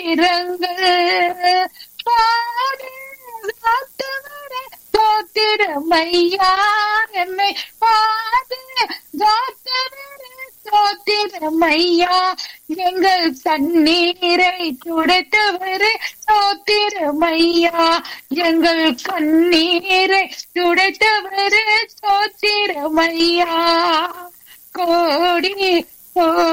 இரங்கள் பாதுகாத்தவரே தோத்திரமையா என்னை பாதுகாத்தவரே தோத்திரமையா எங்கள் தண்ணீரை துடைத்தவரே சோத்திரமையா எங்கள் கண்ணீரை துடைத்தவரே சோத்திரமையா கோடி